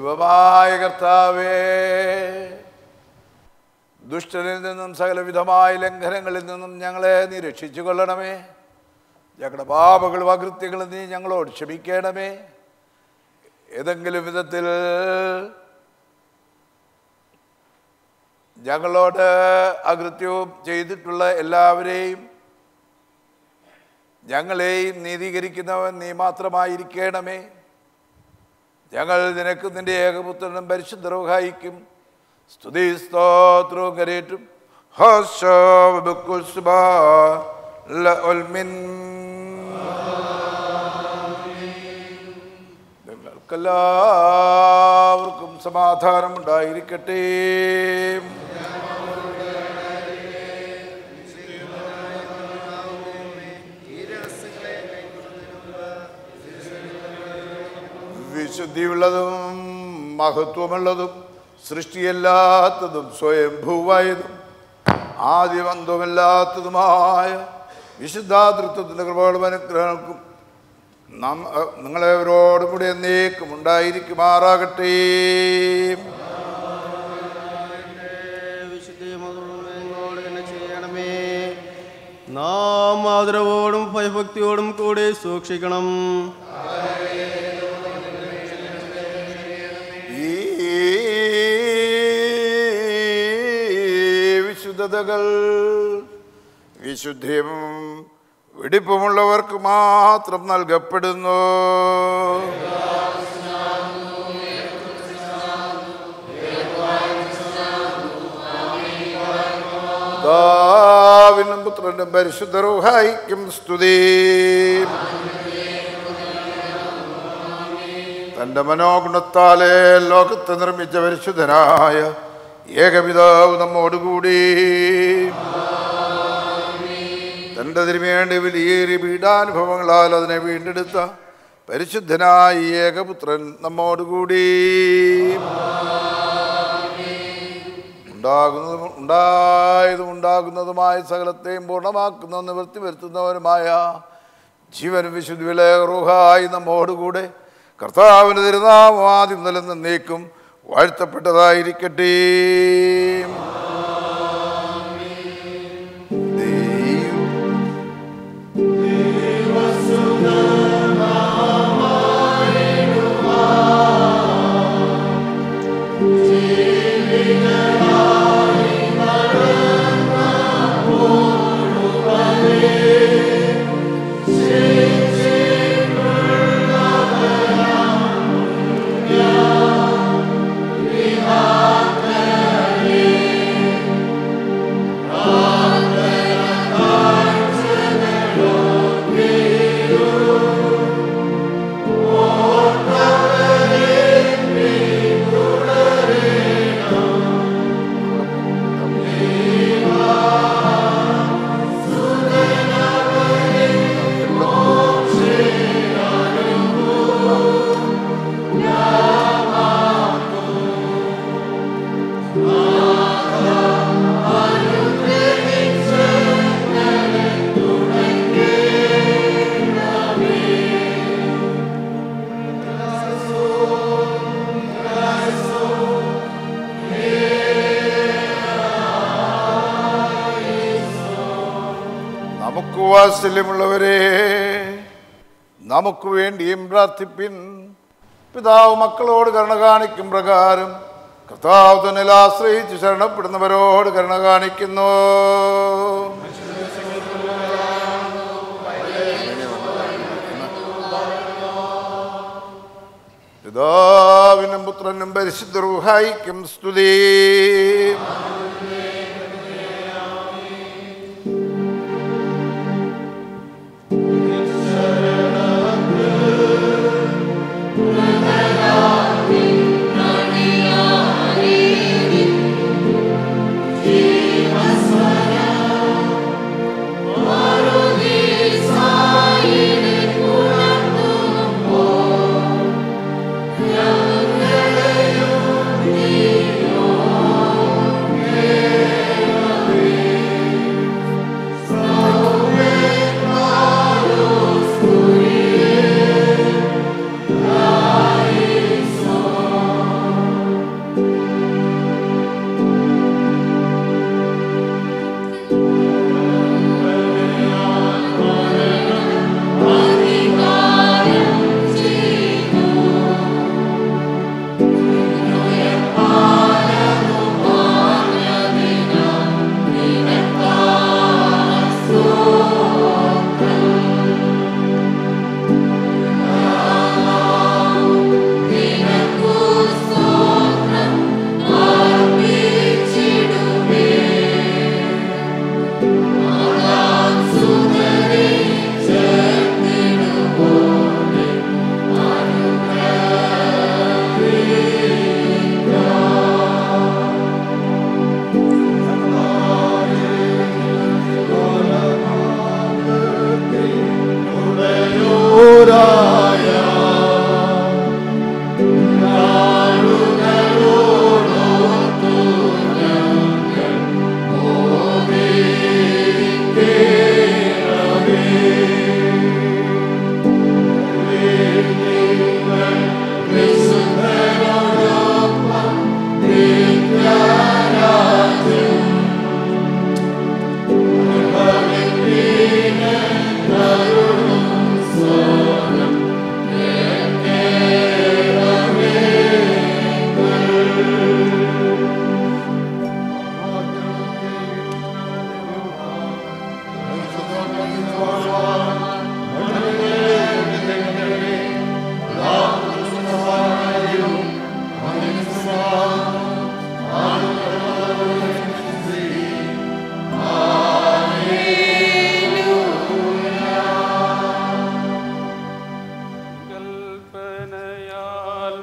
ദൈവമായ കർത്താവേ ദുഷ്ടനിൽ നിന്നും സകലവിധമായ ലംഘനങ്ങളിൽ നിന്നും ഞങ്ങളെ നീ രക്ഷിച്ചു കൊള്ളണമേ ഞങ്ങളുടെ പാപങ്ങളും അകൃത്യങ്ങളും നീ ഞങ്ങളോട് ക്ഷമിക്കണമേ ഏതെങ്കിലും വിധത്തിൽ ഞങ്ങളോട് അകൃത്യവും ചെയ്തിട്ടുള്ള എല്ലാവരെയും ഞങ്ങളെയും നീതീകരിക്കുന്നവൻ നീ മാത്രമായിരിക്കണമേ ഞങ്ങൾ നിനക്ക് നിന്റെ ഏകപുത്രനും പരിശുദ്ധറുഹായിക്കും സ്തുതി സ്തോത്രവും കരേറ്റും നിങ്ങൾക്കെല്ലാവർക്കും സമാധാനം ഉണ്ടായിരിക്കട്ടെ വിശുദ്ധിയുള്ളതും മഹത്വമുള്ളതും സൃഷ്ടിയല്ലാത്തതും സ്വയംഭൂവായതും ആദ്യമന്തമില്ലാത്തതുമായ വിശുദ്ധാതൃത്വത്തിൻ്റെ കൃപകളും അനുഗ്രഹങ്ങൾക്കും നാം നിങ്ങളെവരോടും കൂടി എന്നേക്കും ഉണ്ടായിരിക്കുമാറാകട്ടെ വിശുദ്ധിയോട് തന്നെ ചെയ്യണമേ നാം ആദരവോടും ഭയഭക്തിയോടും കൂടി സൂക്ഷിക്കണം ഈ വിശുദ്ധതകൾ വിശുദ്ധിയും വെടിപ്പുമുള്ളവർക്ക് മാത്രം നൽകപ്പെടുന്നു പിതാവിനും പുത്രനും പരിശുദ്ധ റൂഹായിക്കും സ്തുതി തന്റെ മനോഗുണത്താലെ ലോകത്തെ നിർമ്മിച്ച പരിശുദ്ധനായ ഏകപിതാവ് നമ്മോടുകൂടി തൻ്റെ തിരുമേണ്ടി വലിയേറിയ പീഡാനുഭവങ്ങളാൽ അതിനെ വീണ്ടെടുത്ത പരിശുദ്ധനായ ഈ ഏകപുത്രൻ നമ്മോടുകൂടി ഉണ്ടാകുന്നതും ഉണ്ടായതും ഉണ്ടാകുന്നതുമായ സകലത്തെയും പൂർണ്ണമാക്കുന്ന നിവൃത്തി വരുത്തുന്നവരുമായ ജീവനും വിശുദ്ധിവിലെ റൂഹായി നമ്മോടുകൂടെ കർത്താവിന് തിരുനാമം ആദ്യം നിലന്ന് നീക്കും വാഴ്ത്തപ്പെട്ടതായിരിക്കട്ടെ ദൈവം നമുക്ക് വാത്സല്യമുള്ളവരെ നമുക്ക് വേണ്ടിയും പ്രാർത്ഥിപ്പിൻ പിതാവ് മക്കളോട് കരുണ കാണിക്കും പ്രകാരം കർത്താവ് തന്നിൽ ആശ്രയിച്ച് ശരണപ്പെടുന്നവരോട് കരുണ കാണിക്കുന്നു പിതാവിനും പുത്രനും പരിശുദ്ധ റൂഹായിക്കും സ്തുതി ും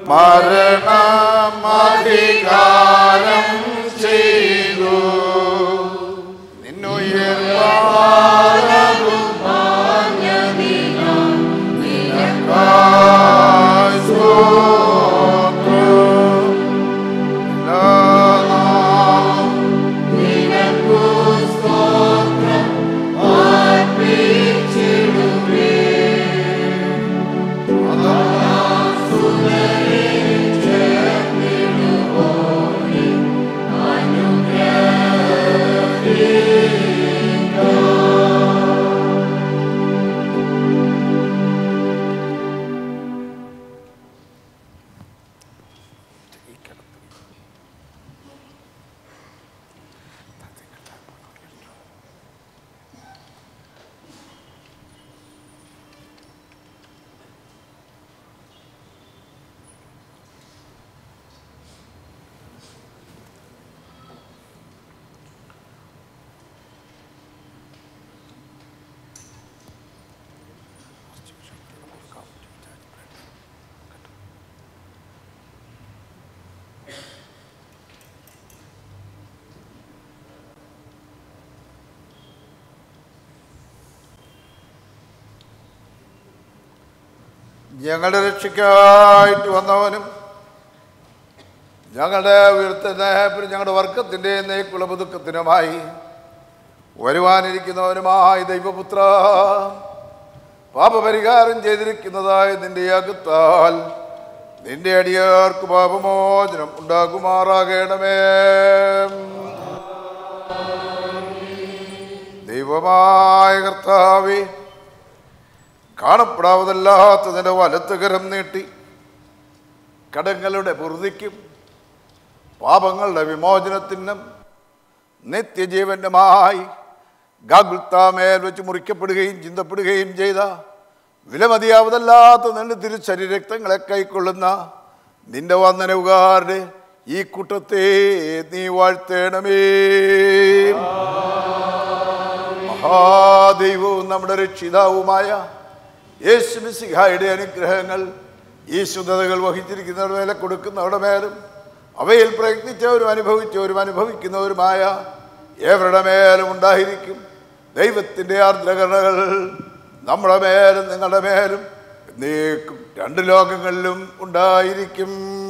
മരണമധികാരം ചെയ്തു ഞങ്ങളുടെ രക്ഷയ്ക്കായിട്ട് വന്നവനും ഞങ്ങളുടെ ഉയർത്തുന്ന ഞങ്ങളുടെ വർഗത്തിൻ്റെ നേക്കുള്ള പുതുക്കത്തിനുമായി വരുവാനിരിക്കുന്നവനുമായ ദൈവപുത്ര പാപപരിഹാരം ചെയ്തിരിക്കുന്നതായ നിന്റെ അകത്താൽ നിന്റെ അടിയാർക്ക് പാപമോചനം ഉണ്ടാകുമാറാകണമേ ദൈവമായ കർത്താവേ കാണപ്പെടാവതല്ലാത്തതിൻ്റെ വലത്തുകരം നീട്ടി കടങ്ങളുടെ പൊറുതിക്കും പാപങ്ങളുടെ വിമോചനത്തിനും നിത്യജീവനുമായി ഗാഗുൽത്താമേൽ വെച്ച് മുറിക്കപ്പെടുകയും ചിന്തപ്പെടുകയും ചെയ്ത വിലമതിയാവതല്ലാത്ത നിന്റെ തിരുശരീരക്തങ്ങളെ കൈക്കൊള്ളുന്ന നിന്റെ വന്ദനവുകാരുടെ ഈ കൂട്ടത്തെ നീ വാഴ്ത്തേണമേ മഹാദൈവവും നമ്മുടെ രക്ഷിതാവുമായ യേശു മിശിഹായുടെ അനുഗ്രഹങ്ങൾ ഈ ശുദ്ധതകൾ വഹിച്ചിരിക്കുന്നവരുടെ മേലെ കൊടുക്കുന്നവരുടെ മേലും അവയിൽ പ്രയത്നിച്ചവരും അനുഭവിച്ചവരും അനുഭവിക്കുന്നവരുമായ ഏവരുടെ മേലും ഉണ്ടായിരിക്കും ദൈവത്തിൻ്റെ ആർദ്രകരണകൾ നമ്മുടെ മേലും നിങ്ങളുടെ മേലും നീക്കും രണ്ട് ലോകങ്ങളിലും ഉണ്ടായിരിക്കും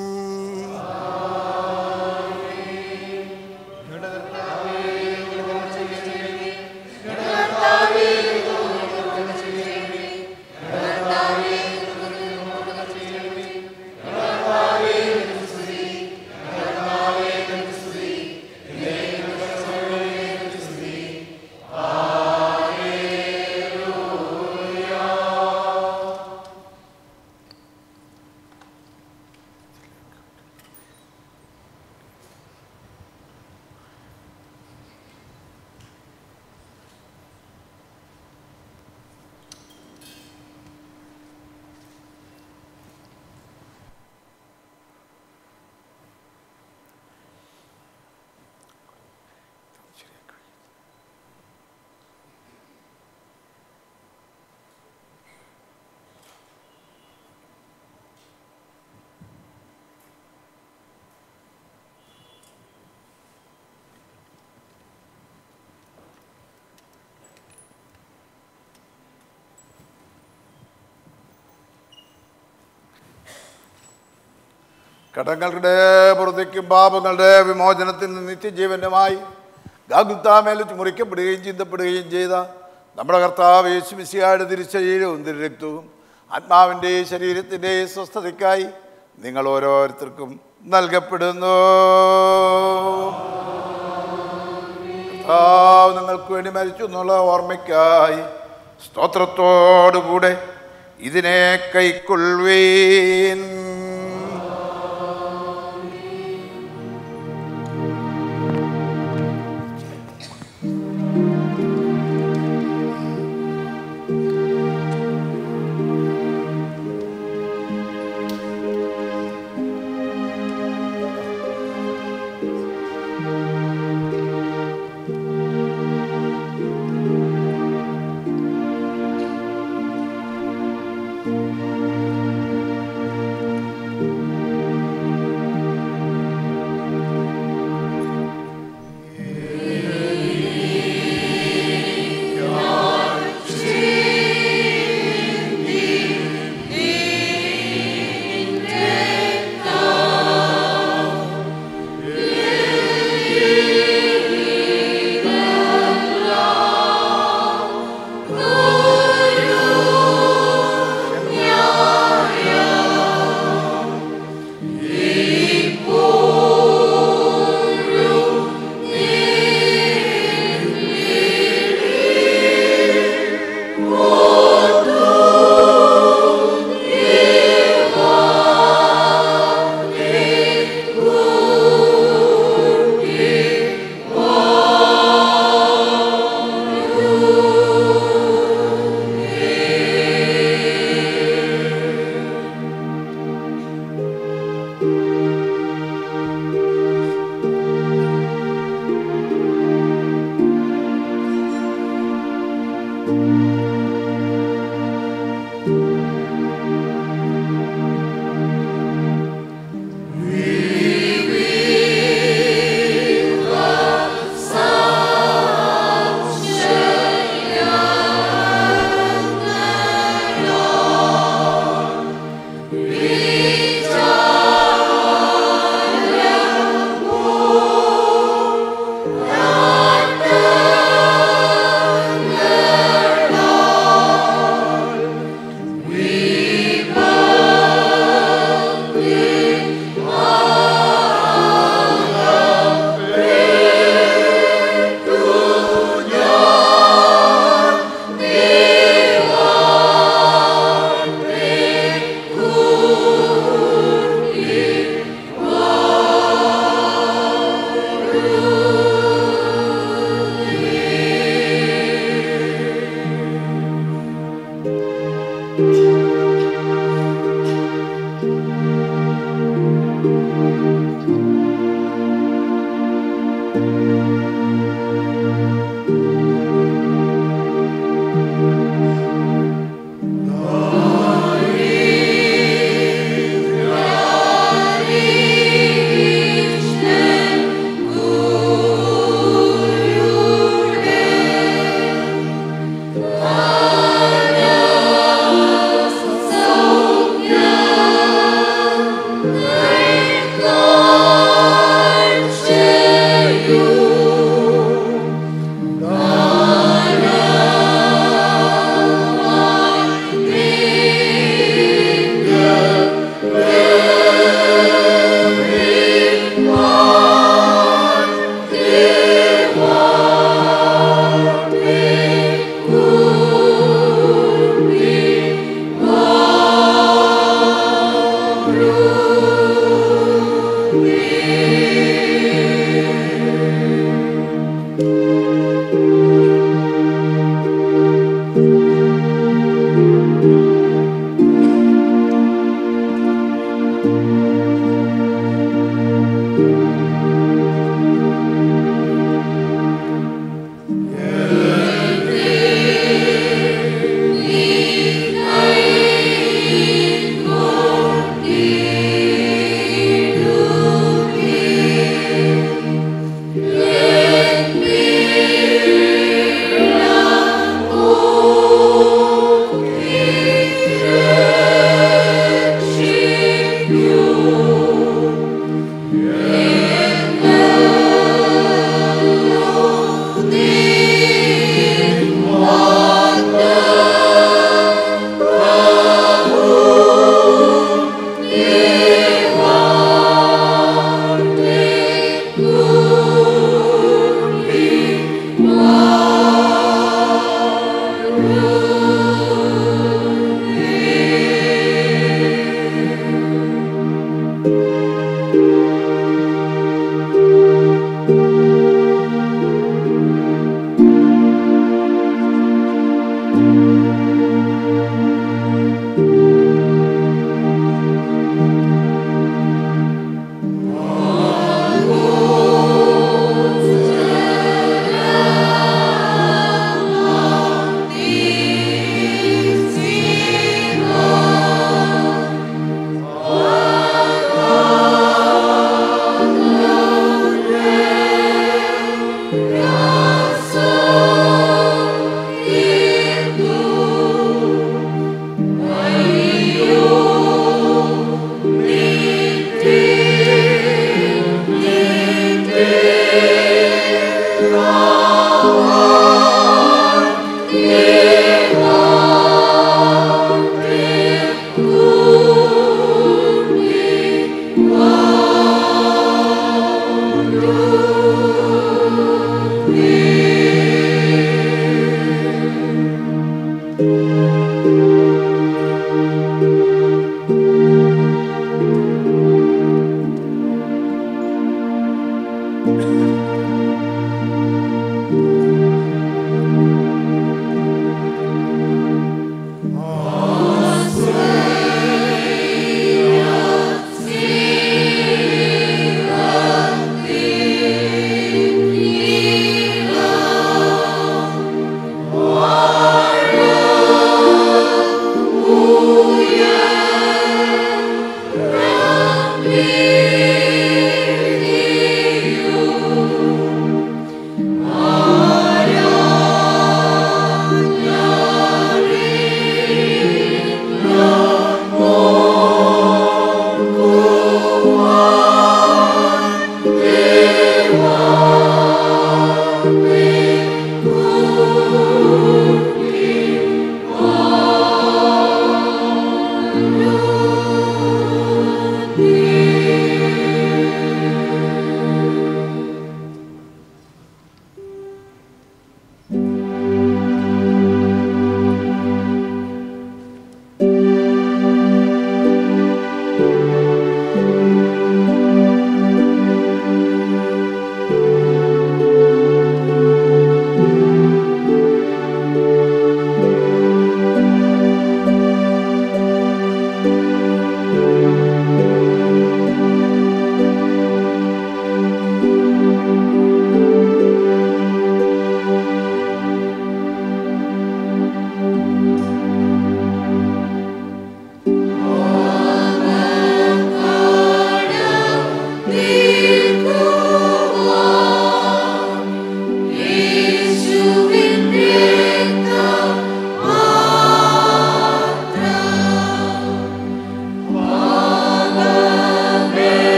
കടങ്ങളുടെ പുറത്തേക്കും പാപങ്ങളുടെ വിമോചനത്തിന് നിത്യജീവനുമായി ഗാഗുത്താമേൽ മുറിക്കപ്പെടുകയും ചിന്തപ്പെടുകയും ചെയ്ത നമ്മുടെ കർത്താവ് യേശു മിശിയായുടെ തിരുശരീരവും തിരുരക്തവും ആത്മാവിൻ്റെ ശരീരത്തിൻ്റെ സ്വസ്ഥതയ്ക്കായി നിങ്ങൾ ഓരോരുത്തർക്കും നൽകപ്പെടുന്നു കർത്താവ് നിങ്ങൾക്ക് വേണ്ടി മരിച്ചു എന്നുള്ള ഓർമ്മയ്ക്കായി സ്തോത്രത്തോടുകൂടെ ഇതിനെ കൈക്കൊള്ളുവീൻ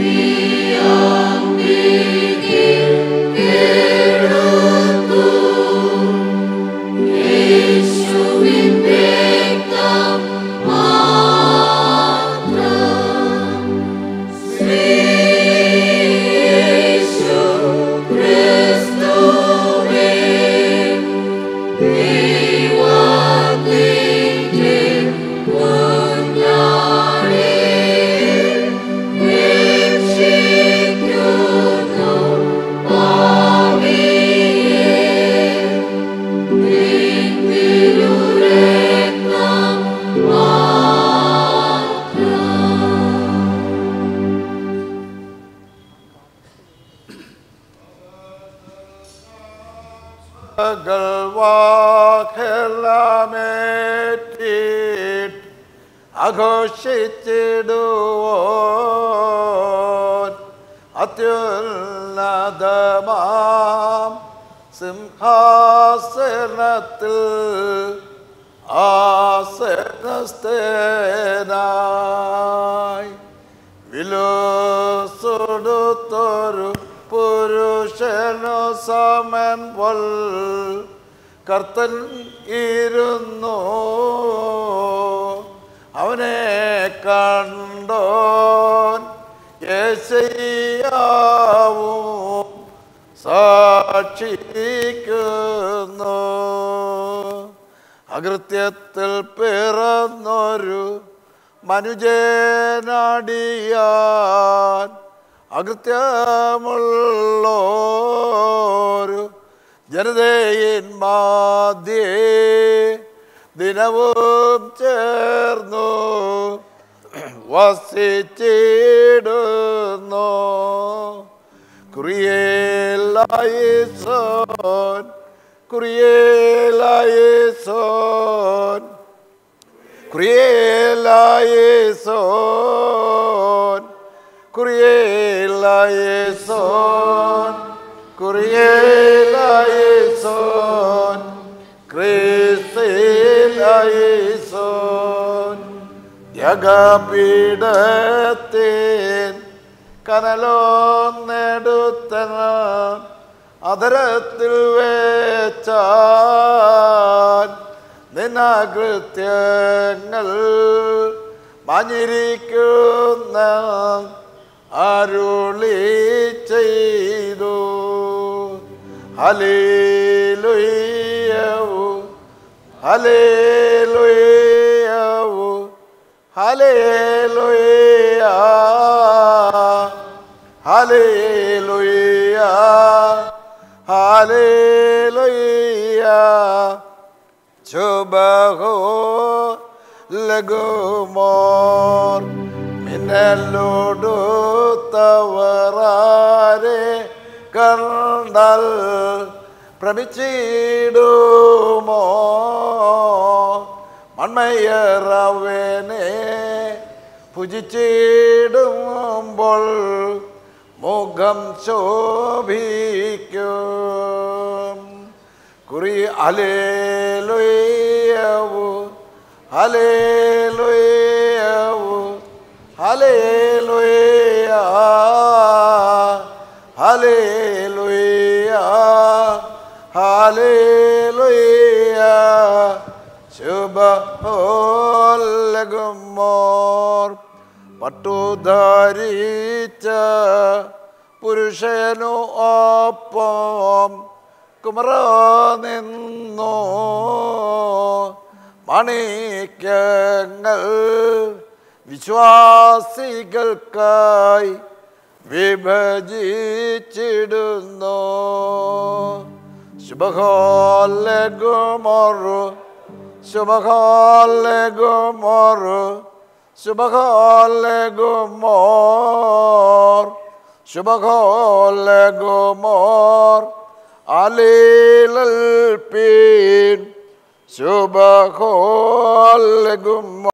ഗൾവാഖെല്ലാമേറ്റിട്ട് ആഘോഷിച്ചിടുവോൻ അത്യുന്നതമാം സിംഹാസനത്തിൽ ആസനസ്ഥനായി വിലോസൊടുത്തൊരു പുരുഷനു സമൻ പൊൽ കർത്തൻ ഇരുന്നു അവനെ കണ്ടോൻ യേശയ്യാവും സാക്ഷിക്കുന്നു അകൃത്യത്തിൽ പിറന്നൊരു മനുജനാടിയാൻ അകൃത്യമുള്ളോരു ജനതയിൻ മാധ്യേ ദിനവും ചേർന്നു വസിച്ചിടുന്നു കുറിയേലായിസോൻ കുറിയേലായിസോൻ കുറിയേലായിസോൻ കുറിയേലായിസോൻ കുറിയേലായിസോൻ ക്രിസ്തീലായിസോൻ യഗപീഠത്തിൻ കനലോന്നെടുത്തന അതരത്തിൽ വേച്ചാൻ നിനകൃത്യങ്ങൾ മഞ്ഞിരിക്കുന്ന അരുളി ചെയ്തു ഹലേലുയ്യവു ഹലേലുയ്യവു ഹലേലുയ്യ ഹലേലുയ്യ ഹലേലുയ്യ ചുബഹോ ലഘുമോർ മിന്നലോടുത്തവറാരെ കണ്ടാൽ പ്രമിച്ചിടുമോ മൺമയറവനെ ഭുജിച്ചിടുമ്പോൾ മുഖം ശോഭിക്കും കുറി അലേലുയവു ഹലേലുയവു ഹലേലുയ ഹലേലുയ ഹലേലുയ ശുഭോല്ലകുമോർ പട്ടുധരിച്ച പുരുഷനു ഒപ്പം കുമറ നിന്നോ മണിക്കങ്ങൾ വിശ്വാസികൾക്കായി വിഭജിച്ചിടുന്നു ശുഭഹോല്ലകുമോറു ശുഭഹോല്ലകുമോറു ശുഭഹോല്ലകുമോർ ശുഭഹോല്ലകുമോർ അലീലൽ പീൻ ശുഭഹോല്ലകുമോർ